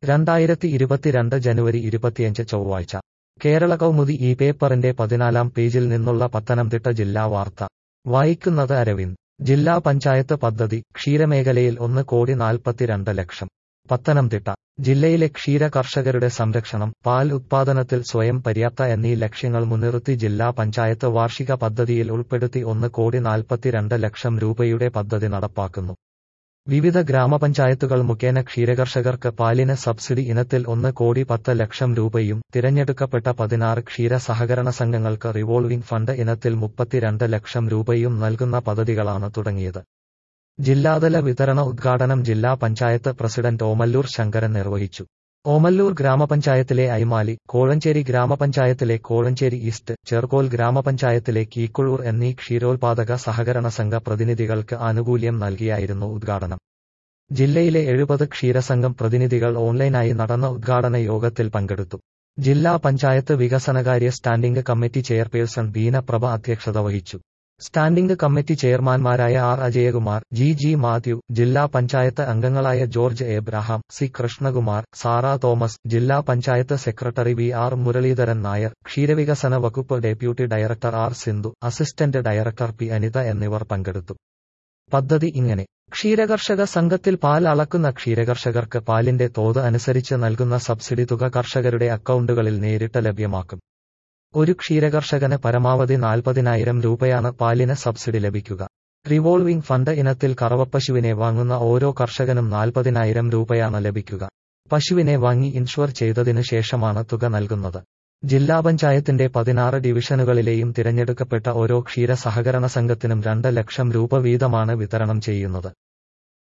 രണ്ടായിരത്തി ഇരുപത്തിരണ്ട് ജനുവരി ഇരുപത്തിയഞ്ച് ചൊവ്വാഴ്ച കേരള കൗമുദി ഈ പേപ്പറിന്റെ പതിനാലാം പേജിൽ നിന്നുള്ള പത്തനംതിട്ട ജില്ലാ വാർത്ത വായിക്കുന്നത് അരവിന്ദ് ജില്ലാ പഞ്ചായത്ത് പദ്ധതി ക്ഷീരമേഖലയിൽ ഒന്ന് കോടി നാൽപ്പത്തിരണ്ട് ലക്ഷം പത്തനംതിട്ട ജില്ലയിലെ ക്ഷീര കർഷകരുടെ സംരക്ഷണം പാൽ ഉത്പാദനത്തിൽ സ്വയം പര്യാപ്ത എന്നീ ലക്ഷ്യങ്ങൾ മുൻനിർത്തി ജില്ലാ പഞ്ചായത്ത് വാർഷിക പദ്ധതിയിൽ ഉൾപ്പെടുത്തി ഒന്ന് കോടി നാൽപ്പത്തിരണ്ട് ലക്ഷം രൂപയുടെ പദ്ധതി നടപ്പാക്കുന്നു വിവിധ ഗ്രാമപഞ്ചായത്തുകൾ മുഖേന ക്ഷീരകർഷകർക്ക് പാലിന് സബ്സിഡി ഇനത്തിൽ ഒന്ന് കോടി പത്ത് ലക്ഷം രൂപയും തിരഞ്ഞെടുക്കപ്പെട്ട പതിനാറ് ക്ഷീര സഹകരണ സംഘങ്ങൾക്ക് റിവോൾവിംഗ് ഫണ്ട് ഇനത്തിൽ മുപ്പത്തിരണ്ട് ലക്ഷം രൂപയും നൽകുന്ന പദ്ധതികളാണ് തുടങ്ങിയത് ജില്ലാതല വിതരണ ഉദ്ഘാടനം ജില്ലാ പഞ്ചായത്ത് പ്രസിഡന്റ് ഓമല്ലൂർ ശങ്കരൻ നിർവഹിച്ചു ഓമല്ലൂർ ഗ്രാമപഞ്ചായത്തിലെ ഐമാലി കോഴഞ്ചേരി ഗ്രാമപഞ്ചായത്തിലെ കോഴഞ്ചേരി ഈസ്റ്റ് ചെർക്കോൽ ഗ്രാമപഞ്ചായത്തിലെ കീക്കുഴൂർ എന്നീ ക്ഷീരോത്പാദക സഹകരണ സംഘ പ്രതിനിധികൾക്ക് ആനുകൂല്യം നൽകിയായിരുന്നു ഉദ്ഘാടനം ജില്ലയിലെ എഴുപത് ക്ഷീരസംഘം പ്രതിനിധികൾ ഓൺലൈനായി നടന്ന ഉദ്ഘാടന യോഗത്തിൽ പങ്കെടുത്തു ജില്ലാ പഞ്ചായത്ത് വികസനകാര്യ സ്റ്റാൻഡിംഗ് കമ്മിറ്റി ചെയർപേഴ്സൺ ബീനപ്രഭ അധ്യക്ഷത വഹിച്ചു സ്റ്റാൻഡിംഗ് കമ്മിറ്റി ചെയർമാൻമാരായ R Ajayakumar G G Mathew ജില്ലാ പഞ്ചായത്ത് അംഗങ്ങളായ George Abraham C Krishnakumar Sara Thomas ജില്ലാ panchayat secretary V R Muraleedharan Nair ക്ഷീരവികസന വകുപ്പ് deputy director R Sindhu assistant director P Anitha എന്നിവർ പങ്കെടുത്തു പദ്ധതി ഇങ്ങനെ ക്ഷീരകർഷക സംഘത്തിൽ പാൽ അളക്കുന്ന ക്ഷീരകർഷകർക്ക് പാലിന്റെ തോത് അനുസരിച്ച് നൽകുന്ന സബ്സിഡി തുക കർഷകരുടെ അക്കൗണ്ടുകളിൽ നേരിട്ട് ലഭ്യമാക്കും ഒരു ക്ഷീരകർഷകന് പരമാവധി നാൽപ്പതിനായിരം രൂപയാണ് പാലിന് സബ്സിഡി ലഭിക്കുക റിവോൾവിംഗ് ഫണ്ട് ഇനത്തിൽ കറവപ്പശുവിനെ വാങ്ങുന്ന ഓരോ കർഷകനും നാൽപ്പതിനായിരം രൂപയാണ് ലഭിക്കുക പശുവിനെ വാങ്ങി ഇൻഷുർ ചെയ്തതിനു ശേഷമാണ് തുക നൽകുന്നത് ജില്ലാ പഞ്ചായത്തിന്റെ പതിനാറ് ഡിവിഷനുകളിലെയും തിരഞ്ഞെടുക്കപ്പെട്ട ഓരോ ക്ഷീര സഹകരണ സംഘത്തിനും രണ്ട് ലക്ഷം രൂപ വീതമാണ് വിതരണം ചെയ്യുന്നത്